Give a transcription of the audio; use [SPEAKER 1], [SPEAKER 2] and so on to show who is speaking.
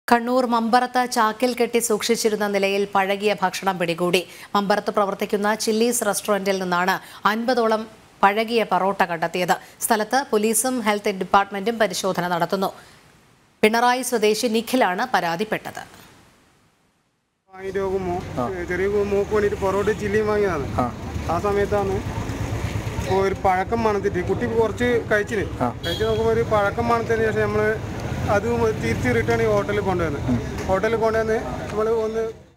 [SPEAKER 1] കണ്ണൂർ മമ്പറത്ത് ചാക്കിൽ കെട്ടി സൂക്ഷിച്ചിരുന്ന നിലയിൽ പഴകിയ ഭക്ഷണം പിടികൂടി മമ്പറത്ത് പ്രവർത്തിക്കുന്ന ചില്ലീസ് റെസ്റ്റോറന്റിൽ നിന്നാണ് അൻപതോളം പഴകിയ പറോട്ട കണ്ടെത്തിയത് സ്ഥലത്ത് പോലീസും ഹെൽത്ത് ഡിപ്പാർട്ട്മെന്റും പരിശോധന നടത്തുന്നു പിണറായി സ്വദേശി നിഖിലാണ് പരാതിപ്പെട്ടത്
[SPEAKER 2] വാങ്ങിയിട്ട് നോക്കുമ്പോൾ ചെറിയ മൂക്ക് വേണ്ടിയിട്ട് പൊറോട്ട ചില്ലിയും വാങ്ങിയതാണ് ആ സമയത്താണ് ഇപ്പോൾ ഒരു പഴക്കം മണത്തിട്ട് കുട്ടി കുറച്ച് കഴിച്ചിന് കഴിച്ച് നോക്കുമ്പോൾ ഒരു പഴക്കം മണത്തതിന് ശേഷം നമ്മൾ അത് തിരിച്ച് റിട്ടേൺ ഈ ഹോട്ടലിൽ കൊണ്ടുവന്ന് ഹോട്ടലിൽ കൊണ്ടുവന്ന് നമ്മൾ ഒന്ന്